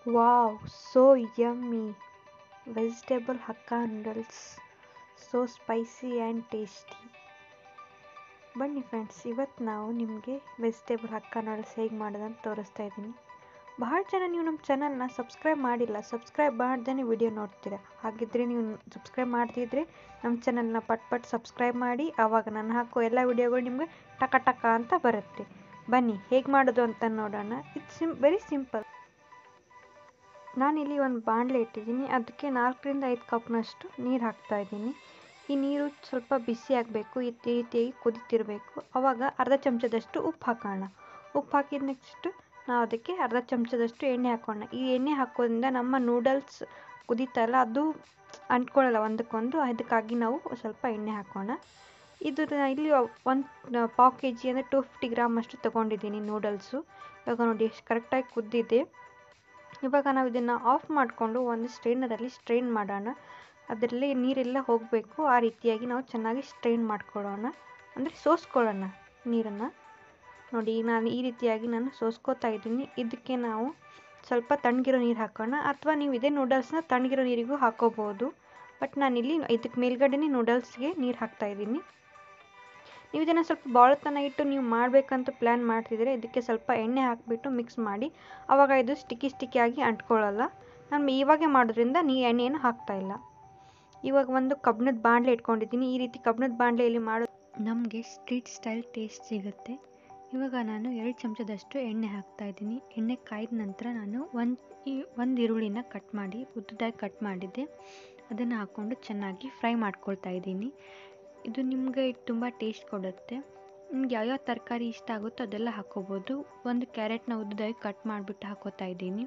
wow so yummy vegetable hakka noodles so spicy and tasty ಬನ್ನಿ friends ಇವತ್ತು ನಾವು ನಿಮಗೆ ವೆಜಿಟೇಬಲ್ ಹಕ್ಕಾ ನೂಡಲ್ಸ್ ಹೇಗೆ ಮಾಡೋದಂತ ತೋರಿಸ್ತಾ ಇದ್ದೀನಿ ಬಹಳ ಜನ ನೀವು ನಮ್ಮ ಚಾನಲ್ನ ಸಬ್ಸ್ಕ್ರೈಬ್ ಮಾಡಿಲ್ಲ ಸಬ್ಸ್ಕ್ರೈಬ್ ಮಾಡ್ದೇ ವಿಡಿಯೋ ನೋಡ್ತೀರಾ ಹಾಗಿದ್ರೆ ನೀವು ಸಬ್ಸ್ಕ್ರೈಬ್ ಮಾಡ್ತಿದ್ರೆ ನಮ್ಮ ಚಾನಲ್ನ ಪಟ್ ಪಟ್ ಸಬ್ಸ್ಕ್ರೈಬ್ ಮಾಡಿ ಆವಾಗ ನಾನು ಹಾಕೋ ಎಲ್ಲ ವಿಡಿಯೋಗಳು ನಿಮಗೆ ಟಕ ಟಕ ಅಂತ ಬರುತ್ತೆ ಬನ್ನಿ ಹೇಗೆ ಮಾಡೋದು ಅಂತ ನೋಡೋಣ ಇಟ್ಸ್ ಸಿಮ್ ವೆರಿ ಸಿಂಪಲ್ ನಾನಿಲ್ಲಿ ಒಂದು ಬಾಣಲೆ ಇಟ್ಟಿದ್ದೀನಿ ಅದಕ್ಕೆ ನಾಲ್ಕರಿಂದ ಐದು ಕಪ್ನಷ್ಟು ನೀರು ಹಾಕ್ತಾ ಇದ್ದೀನಿ ಈ ನೀರು ಸ್ವಲ್ಪ ಬಿಸಿ ಆಗಬೇಕು ಈ ರೀತಿಯಾಗಿ ಕುದಿತಿರಬೇಕು ಆವಾಗ ಅರ್ಧ ಚಮಚದಷ್ಟು ಉಪ್ಪು ಹಾಕೋಣ ಉಪ್ಪು ಹಾಕಿದ ನೆಕ್ಸ್ಟ್ ನಾವು ಅದಕ್ಕೆ ಅರ್ಧ ಚಮಚದಷ್ಟು ಎಣ್ಣೆ ಹಾಕೋಣ ಈ ಎಣ್ಣೆ ಹಾಕೋದ್ರಿಂದ ನಮ್ಮ ನೂಡಲ್ಸ್ ಕುದೀತಲ್ಲ ಅದು ಅಂಟ್ಕೊಳ್ಳಲ್ಲ ಒಂದಕ್ಕೊಂದು ಅದಕ್ಕಾಗಿ ನಾವು ಸ್ವಲ್ಪ ಎಣ್ಣೆ ಹಾಕೋಣ ಇದು ಇಲ್ಲಿ ಒಂದು ಪಾವು ಕೆ ಜಿ ಅಂದರೆ ಟು ಫಿಫ್ಟಿ ಗ್ರಾಮ್ ಅಷ್ಟು ತೊಗೊಂಡಿದ್ದೀನಿ ನೂಡಲ್ಸು ಇವಾಗ ನೋಡಿ ಎಷ್ಟು ಕರೆಕ್ಟಾಗಿ ಕುದ್ದಿದೆ ಇವಾಗ ನಾವು ಇದನ್ನು ಆಫ್ ಮಾಡಿಕೊಂಡು ಒಂದು ಸ್ಟ್ರೈನರಲ್ಲಿ ಸ್ಟ್ರೈನ್ ಮಾಡೋಣ ಅದರಲ್ಲಿ ನೀರೆಲ್ಲ ಹೋಗಬೇಕು ಆ ರೀತಿಯಾಗಿ ನಾವು ಚೆನ್ನಾಗಿ ಸ್ಟ್ರೈನ್ ಮಾಡ್ಕೊಳ್ಳೋಣ ಅಂದರೆ ಸೋಸ್ಕೊಳ್ಳೋಣ ನೀರನ್ನು ನೋಡಿ ನಾನು ಈ ರೀತಿಯಾಗಿ ನಾನು ಸೋಸ್ಕೋತಾ ಇದ್ದೀನಿ ಇದಕ್ಕೆ ನಾವು ಸ್ವಲ್ಪ ತಣ್ಣಗಿರೋ ನೀರು ಹಾಕೋಣ ಅಥವಾ ನೀವು ಇದೇ ನೂಡಲ್ಸ್ನ ತಣ್ಣಗಿರೋ ನೀರಿಗೂ ಹಾಕೋಬೋದು ಬಟ್ ನಾನಿಲ್ಲಿ ಇದಕ್ಕೆ ಮೇಲ್ಗಡೆನೇ ನೂಡಲ್ಸ್ಗೆ ನೀರು ಹಾಕ್ತಾ ಇದ್ದೀನಿ ನೀವು ಇದನ್ನು ಸ್ವಲ್ಪ ಬಾಳತನ ಇಟ್ಟು ನೀವು ಮಾಡಬೇಕಂತ ಪ್ಲ್ಯಾನ್ ಮಾಡ್ತಿದ್ರೆ ಇದಕ್ಕೆ ಸ್ವಲ್ಪ ಎಣ್ಣೆ ಹಾಕಿಬಿಟ್ಟು ಮಿಕ್ಸ್ ಮಾಡಿ ಆವಾಗ ಇದು ಸ್ಟಿಕ್ಕಿ ಸ್ಟಿಕ್ಕಿಯಾಗಿ ಅಂಟ್ಕೊಳ್ಳಲ್ಲ ನಾನು ಇವಾಗೆ ಮಾಡೋದ್ರಿಂದ ನೀ ಎಣ್ಣೆಯನ್ನು ಹಾಕ್ತಾ ಇಲ್ಲ ಇವಾಗ ಒಂದು ಕಬ್ಬಿಣದ ಬಾಣಲೆ ಇಟ್ಕೊಂಡಿದ್ದೀನಿ ಈ ರೀತಿ ಕಬ್ಬಿಣದ ಬಾಣಲೆಯಲ್ಲಿ ಮಾಡೋ ನಮಗೆ ಸ್ಟ್ರೀಟ್ ಸ್ಟೈಲ್ ಟೇಸ್ಟ್ ಸಿಗುತ್ತೆ ಇವಾಗ ನಾನು ಎರಡು ಚಮಚದಷ್ಟು ಎಣ್ಣೆ ಹಾಕ್ತಾ ಇದ್ದೀನಿ ಎಣ್ಣೆ ಕಾಯ್ದ ನಂತರ ನಾನು ಒಂದು ಒಂದು ಈರುಳ್ಳಿನ ಕಟ್ ಮಾಡಿ ಉದ್ದದಾಗಿ ಕಟ್ ಮಾಡಿದ್ದೆ ಅದನ್ನು ಹಾಕ್ಕೊಂಡು ಚೆನ್ನಾಗಿ ಫ್ರೈ ಮಾಡ್ಕೊಳ್ತಾ ಇದ್ದೀನಿ ಇದು ನಿಮಗೆ ತುಂಬ ಟೇಸ್ಟ್ ಕೊಡುತ್ತೆ ನಿಮ್ಗೆ ಯಾವ್ಯಾವ ತರಕಾರಿ ಇಷ್ಟ ಆಗುತ್ತೋ ಅದೆಲ್ಲ ಹಾಕ್ಕೋಬೋದು ಒಂದು ಕ್ಯಾರೆಟ್ನ ಉದ್ದದಾಗಿ ಕಟ್ ಮಾಡಿಬಿಟ್ಟು ಹಾಕೋತಾ ಇದ್ದೀನಿ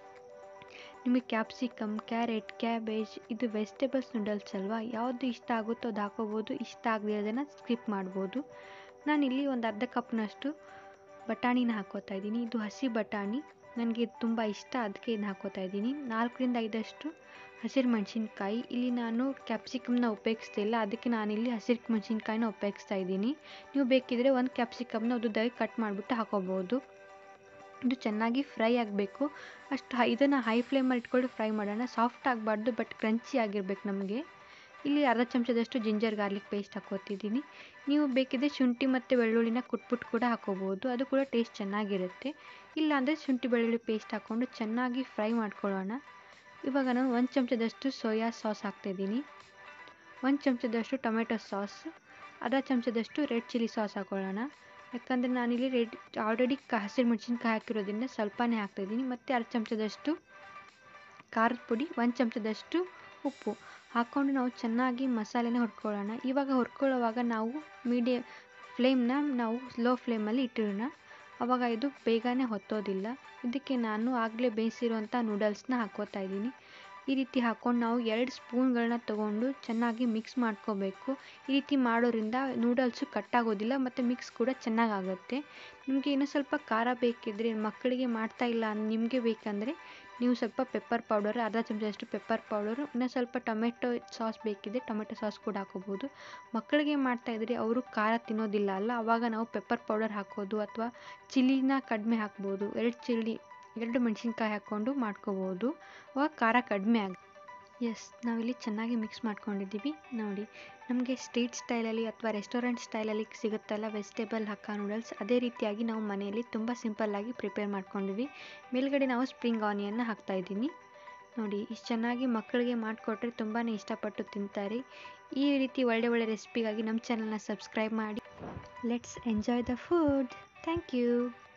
ನಿಮಗೆ ಕ್ಯಾಪ್ಸಿಕಮ್ ಕ್ಯಾರೆಟ್ ಕ್ಯಾಬೇಜ್ ಇದು ವೆಜಿಟೇಬಲ್ಸ್ ನೂಡಲ್ಸ್ ಅಲ್ವಾ ಯಾವುದು ಇಷ್ಟ ಆಗುತ್ತೋ ಅದು ಹಾಕೋಬೋದು ಇಷ್ಟ ಆಗದಿರೋದನ್ನು ಸ್ಕಿಪ್ ಮಾಡ್ಬೋದು ನಾನಿಲ್ಲಿ ಒಂದು ಅರ್ಧ ಕಪ್ನಷ್ಟು ಬಟಾಣಿನ ಹಾಕೋತಾ ಇದ್ದೀನಿ ಇದು ಹಸಿ ಬಟಾಣಿ ನನಗೆ ಇದು ತುಂಬ ಇಷ್ಟ ಅದಕ್ಕೆ ಇದನ್ನ ಹಾಕೋತಾ ಇದ್ದೀನಿ ನಾಲ್ಕರಿಂದ ಐದಷ್ಟು ಹಸಿರು ಮೆಣಸಿನ್ಕಾಯಿ ಇಲ್ಲಿ ನಾನು ಕ್ಯಾಪ್ಸಿಕಮ್ನ ಉಪಯೋಗಿಸ್ತಿಲ್ಲ ಅದಕ್ಕೆ ನಾನಿಲ್ಲಿ ಹಸಿರು ಮೆಣಸಿನ್ಕಾಯಿನ ಉಪಯೋಗಿಸ್ತಾ ಇದ್ದೀನಿ ನೀವು ಬೇಕಿದ್ರೆ ಒಂದು ಕ್ಯಾಪ್ಸಿಕಮ್ನ ಉದ್ದದಾಗಿ ಕಟ್ ಮಾಡಿಬಿಟ್ಟು ಹಾಕೋಬೋದು ಇದು ಚೆನ್ನಾಗಿ ಫ್ರೈ ಆಗಬೇಕು ಅಷ್ಟು ಇದನ್ನು ಹೈ ಫ್ಲೇಮಲ್ಲಿ ಇಟ್ಕೊಂಡು ಫ್ರೈ ಮಾಡೋಣ ಸಾಫ್ಟ್ ಆಗಬಾರ್ದು ಬಟ್ ಕ್ರಂಚಿ ಆಗಿರ್ಬೇಕು ನಮಗೆ ಇಲ್ಲಿ ಅರ್ಧ ಚಮಚದಷ್ಟು ಜಿಂಜರ್ ಗಾರ್ಲಿಕ್ ಪೇಸ್ಟ್ ಹಾಕೋತಿದ್ದೀನಿ ನೀವು ಬೇಕಿದ್ರೆ ಶುಂಠಿ ಮತ್ತು ಬೆಳ್ಳುಳ್ಳಿನ ಕುಟ್ಬಿಟ್ಟು ಕೂಡ ಹಾಕೋಬೋದು ಅದು ಕೂಡ ಟೇಸ್ಟ್ ಚೆನ್ನಾಗಿರುತ್ತೆ ಇಲ್ಲಾಂದರೆ ಶುಂಠಿ ಬೆಳ್ಳುಳ್ಳಿ ಪೇಸ್ಟ್ ಹಾಕ್ಕೊಂಡು ಚೆನ್ನಾಗಿ ಫ್ರೈ ಮಾಡ್ಕೊಳ್ಳೋಣ ಇವಾಗ ನಾನು ಒಂದು ಚಮಚದಷ್ಟು ಸೋಯಾ ಸಾಸ್ ಹಾಕ್ತಾಯಿದ್ದೀನಿ ಒಂದು ಚಮಚದಷ್ಟು ಟೊಮೆಟೊ ಸಾಸ್ ಅರ್ಧ ಚಮಚದಷ್ಟು ರೆಡ್ ಚಿಲ್ಲಿ ಸಾಸ್ ಹಾಕೊಳ್ಳೋಣ ಯಾಕಂದರೆ ನಾನಿಲ್ಲಿ ರೆಡ್ ಆಲ್ರೆಡಿ ಕ ಹಸಿರು ಮೆಣಸಿನ್ಕಾಯಿ ಹಾಕಿರೋದ್ರಿಂದ ಸ್ವಲ್ಪನೇ ಹಾಕ್ತಾಯಿದ್ದೀನಿ ಮತ್ತು ಅರ್ಧ ಚಮಚದಷ್ಟು ಖಾರದ ಪುಡಿ ಒಂದು ಚಮಚದಷ್ಟು ಉಪ್ಪು ಹಾಕ್ಕೊಂಡು ನಾವು ಚೆನ್ನಾಗಿ ಮಸಾಲೆನ ಹುರ್ಕೊಳ್ಳೋಣ ಇವಾಗ ಹುರ್ಕೊಳ್ಳೋವಾಗ ನಾವು ಮೀಡಿಯ ಫ್ಲೇಮ್ನ ನಾವು ಸ್ಲೋ ಫ್ಲೇಮಲ್ಲಿ ಇಟ್ಟಿರೋಣ ಆವಾಗ ಇದು ಬೇಗನೆ ಹೊತ್ತೋದಿಲ್ಲ ಇದಕ್ಕೆ ನಾನು ಆಗಲೇ ಬೇಯಿಸಿರುವಂಥ ನೂಡಲ್ಸ್ನ ಹಾಕೋತಾ ಇದ್ದೀನಿ ಈ ರೀತಿ ಹಾಕ್ಕೊಂಡು ನಾವು ಎರಡು ಸ್ಪೂನ್ಗಳನ್ನ ತೊಗೊಂಡು ಚೆನ್ನಾಗಿ ಮಿಕ್ಸ್ ಮಾಡ್ಕೋಬೇಕು ಈ ರೀತಿ ಮಾಡೋದ್ರಿಂದ ನೂಡಲ್ಸು ಕಟ್ಟಾಗೋದಿಲ್ಲ ಮತ್ತು ಮಿಕ್ಸ್ ಕೂಡ ಚೆನ್ನಾಗಾಗುತ್ತೆ ನಿಮಗೆ ಇನ್ನೂ ಸ್ವಲ್ಪ ಖಾರ ಬೇಕಿದ್ದರೆ ಮಕ್ಕಳಿಗೆ ಮಾಡ್ತಾ ಇಲ್ಲ ನಿಮಗೆ ಬೇಕಂದರೆ ನೀವು ಸ್ವಲ್ಪ ಪೆಪ್ಪರ್ ಪೌಡರ್ ಅರ್ಧ ಚಮಚದಷ್ಟು ಪೆಪ್ಪರ್ ಪೌಡರು ಇನ್ನೂ ಸ್ವಲ್ಪ ಟೊಮೆಟೊ ಸಾಸ್ ಬೇಕಿದ್ರೆ ಟೊಮೆಟೊ ಸಾಸ್ ಕೂಡ ಹಾಕೋಬೋದು ಮಕ್ಕಳಿಗೆ ಮಾಡ್ತಾಯಿದ್ರೆ ಅವರು ಖಾರ ತಿನ್ನೋದಿಲ್ಲ ಅಲ್ಲ ಆವಾಗ ನಾವು ಪೆಪ್ಪರ್ ಪೌಡರ್ ಹಾಕೋದು ಅಥವಾ ಚಿಲ್ಲಿನ ಕಡಿಮೆ ಹಾಕ್ಬೋದು ಎರಡು ಚಿಲ್ಲಿ ಎರಡು ಮೆಣಸಿನ್ಕಾಯಿ ಹಾಕ್ಕೊಂಡು ಮಾಡ್ಕೋಬೋದು ಅವಾಗ ಖಾರ ಕಡಿಮೆ ಆಗ ಎಸ್ ನಾವಿಲ್ಲಿ ಚೆನ್ನಾಗಿ ಮಿಕ್ಸ್ ಮಾಡ್ಕೊಂಡಿದ್ದೀವಿ ನೋಡಿ ನಮಗೆ ಸ್ಟ್ರೀಟ್ ಸ್ಟೈಲಲ್ಲಿ ಅಥವಾ ರೆಸ್ಟೋರೆಂಟ್ ಸ್ಟೈಲಲ್ಲಿ ಸಿಗುತ್ತಲ್ಲ ವೆಜಿಟೇಬಲ್ ಹಕ್ಕಾ ನೂಡಲ್ಸ್ ಅದೇ ರೀತಿಯಾಗಿ ನಾವು ಮನೆಯಲ್ಲಿ ತುಂಬ ಸಿಂಪಲ್ಲಾಗಿ ಪ್ರಿಪೇರ್ ಮಾಡ್ಕೊಂಡಿದ್ವಿ ಮೇಲ್ಗಡೆ ನಾವು ಸ್ಪ್ರಿಂಗ್ ಆನಿಯನ್ನ ಹಾಕ್ತಾಯಿದ್ದೀನಿ ನೋಡಿ ಇಷ್ಟು ಚೆನ್ನಾಗಿ ಮಕ್ಕಳಿಗೆ ಮಾಡಿಕೊಟ್ರೆ ತುಂಬಾ ಇಷ್ಟಪಟ್ಟು ತಿಂತಾರೆ ಈ ರೀತಿ ಒಳ್ಳೆ ಒಳ್ಳೆ ರೆಸಿಪಿಗಾಗಿ ನಮ್ಮ ಚಾನಲ್ನ ಸಬ್ಸ್ಕ್ರೈಬ್ ಮಾಡಿ let's enjoy the food thank you